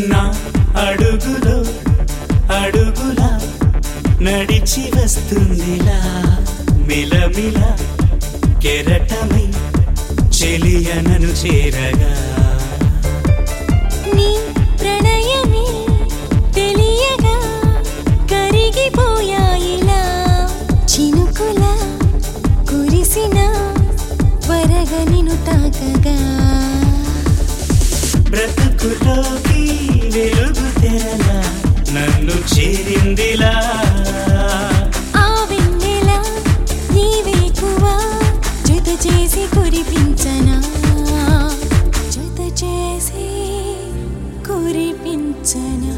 నా అడుగులో అడుగులా నడిచి వస్తుందిలా మిలమిల కెరటమై చెలియనను చేరగా నీ ప్రణయమే తెలియగా కరిగిపోయాయిలా చినుకుల కురిసిన త్వరగా నిన్ను తాకగా బ్రతుకులోకి వెలుగు తెరలా నన్ను చేరిందిలా ఆ వెన్నెల నీ వేకువా జత చేసి కురిపించనా జత చేసి కురిపించనా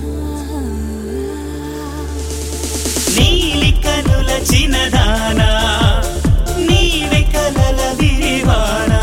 నీలి కనుల చిన్నదానా నీవే కలల విరివాణా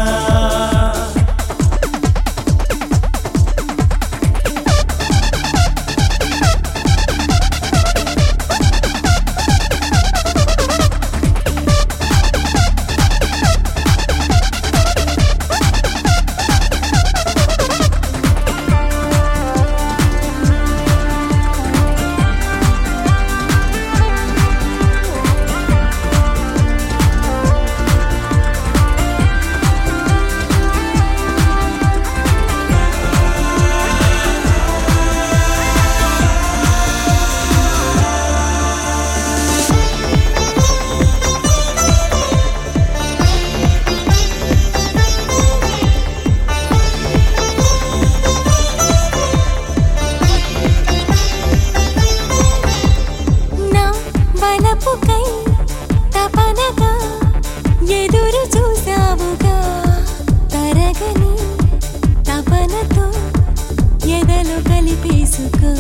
నా వలపుకై తపనగా ఎదురు చూసావుగా తరగని తపనతో ఎదలు కలిపేసుకో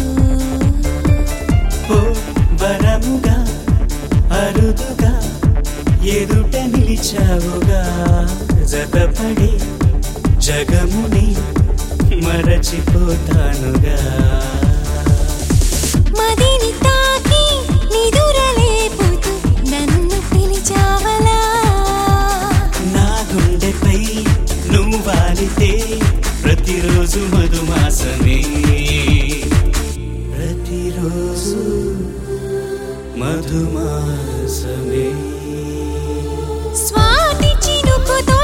ఓ వరముగా అరుదుగా ఎదుట నిలిచావుగా జతపడి జగముని మరచిపోతానుగా మదిని తాకి నిదురలేపుతూ నన్ను పిలిచావలా నా గుండెపై నువ్వు వాలితే ప్రతిరోజు మధుమాసమే ప్రతిరోజు మధుమాసమే స్వాతి చినుకుతో